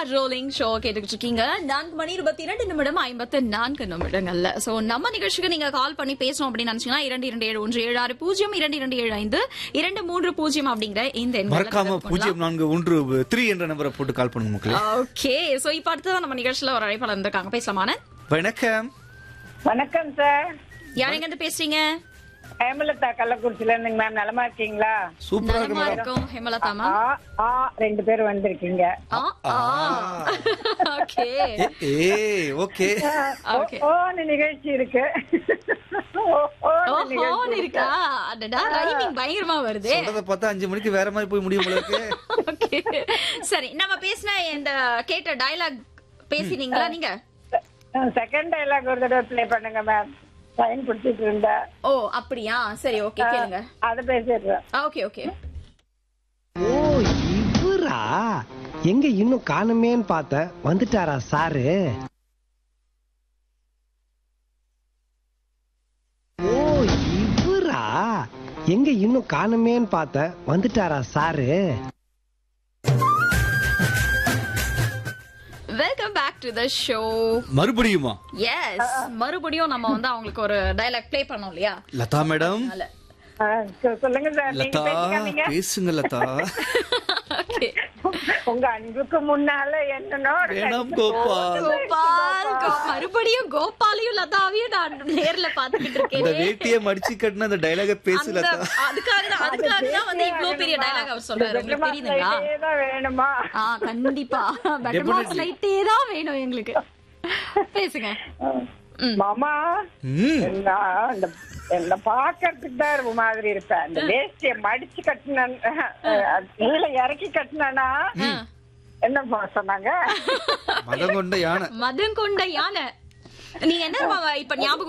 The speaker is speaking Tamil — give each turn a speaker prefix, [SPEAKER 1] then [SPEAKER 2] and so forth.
[SPEAKER 1] ரோலிங் ஷோ கேட்டுக்கிட்டு இருக்கீங்க நான்கு மணி இருபத்தி இரண்டு நிமிடம் ஐம்பத்து நான்கு நிமிடங்கள்ல சோ நம்ம நிகழ்ச்சிக்கு நீங்க கால் பண்ணி பேசணும் அப்படின்னு நினைச்சீங்கன்னா இரண்டு இரண்டு ஏழு ஒன்று ஏழு ஆறு பூஜ்ஜியம் இரண்டு இரண்டு ஏழு ஐந்து இரண்டு மூன்று பூஜ்ஜியம் அப்படிங்கிற இந்த எண்களை
[SPEAKER 2] மறக்காம
[SPEAKER 1] தொடர்பு கொள்ளலாம்.
[SPEAKER 2] பூஜ்ஜியம் நான்கு ஒன்று த்ரீ என்ற நம்பரை போட்டு கால் பண்ணுங்க மக்களே
[SPEAKER 1] ஓகே சோ இப்ப அடுத்ததான் நம்ம நிகழ்ச்சியில ஒரு அழைப்பாளர் இருந்திருக்காங்க பேசலாமான
[SPEAKER 2] வணக்கம்
[SPEAKER 3] வணக்கம் சார்
[SPEAKER 1] யாருங்க இருந்து பேசுறீங்க
[SPEAKER 3] ஹேமலதா கள்ளக்குறிச்சில இருந்துங்க மேம் நலமா இருக்கீங்களா
[SPEAKER 2] சூப்பரா இருக்கு
[SPEAKER 1] நலமா
[SPEAKER 2] மேடம்
[SPEAKER 1] இருக்கும் ஹேமலதா மேம்
[SPEAKER 3] ஆ ஆ ரெண்டு பேரும் வந்திருக்கீங்க
[SPEAKER 1] ஓகே
[SPEAKER 2] ஏ ஓகே
[SPEAKER 1] ஓகே
[SPEAKER 3] ஓன்னு நிகழ்ச்சி இருக்கு ஓ- ஓன்னு
[SPEAKER 1] ஓஹோன்னு
[SPEAKER 3] நிகழ்ச்சி
[SPEAKER 1] இருக்கா அடடா ரைமிங் பயங்கரமா வருதே
[SPEAKER 2] சொல்றத பார்த்தா அஞ்சு மணிக்கு வேற மாதிரி போய் முடியும் போல இருக்கு
[SPEAKER 1] ஓகே சரி நம்ம பேசின இந்த கேட்ட டயலாக் பேசினீங்களா நீங்க
[SPEAKER 3] செகண்ட் டைலாக் ஒரு தடவை ப்ளே பண்ணுங்க மேம் லைன் பிடிச்சிட்டு இருந்தேன்
[SPEAKER 1] ஓ அப்படியா சரி ஓகே கேளுங்க
[SPEAKER 3] அதை பேசிடுறேன்
[SPEAKER 1] ஓகே ஓகே
[SPEAKER 4] ஓ இவரா எங்க இன்னும் காணுமேன்னு பார்த்தேன் வந்துட்டாரா சாரு ஓ இவரா எங்க இன்னும் காணுமேன்னு பார்த்தேன் வந்துட்டாரா sir
[SPEAKER 1] welcome back to the show
[SPEAKER 2] மறுபடியுமா
[SPEAKER 1] எஸ் மறுபடியும் நம்ம வந்து அவங்களுக்கு ஒரு டயலாக் ப்ளே பண்ணோம் இல்லையா
[SPEAKER 2] லதா மேடம்
[SPEAKER 1] அதனால
[SPEAKER 3] ஆ, சொ- சொல்லுங்க சார் நீங்க
[SPEAKER 2] லதா
[SPEAKER 3] பேசிக்காமீங்க
[SPEAKER 2] பேசுங்க லதா
[SPEAKER 1] Okay.
[SPEAKER 3] உங்க அன்புக்கு முன்னால என்னன்னோ
[SPEAKER 2] வேணாம் கோபால்
[SPEAKER 1] கோபால் கோ- மறுபடியும் கோபாலையும் லதாவையும் நான் நேர்ல பாத்துக்கிட்டு
[SPEAKER 2] இந்த
[SPEAKER 1] இருக்கேன்
[SPEAKER 2] வேட்டியை மடிச்சு கட்டின அந்த டைலாக பேசு
[SPEAKER 1] அந்த
[SPEAKER 2] லதா
[SPEAKER 1] அதுக்காக தான் அதுக்காக தான் வந்து இவ்ளோ பெரிய டயலாக் அவர் சொல்றாரு உங்களுக்கு தெரியுதுங்களா
[SPEAKER 3] தான் வேணுமா
[SPEAKER 1] ஆ கண்டிப்பா பெட்டர் மார்க்ஸ் லைட்டே தான் வேணும் எங்களுக்கு பேசுங்க
[SPEAKER 3] மாமா
[SPEAKER 2] ம்
[SPEAKER 3] நான் இந்த என்ன பாக்கறதுக்கு தான் ஒரு மாதிரி இருப்பேன் அந்த வேஷ்டிய மடிச்சு கட்டின கீழே இறக்கி கட்டினா என்ன சொன்னாங்க
[SPEAKER 2] மதம் கொண்ட யானை
[SPEAKER 1] மதம் கொண்ட யானை நீங்க என்ன இப்ப ஞாபகம்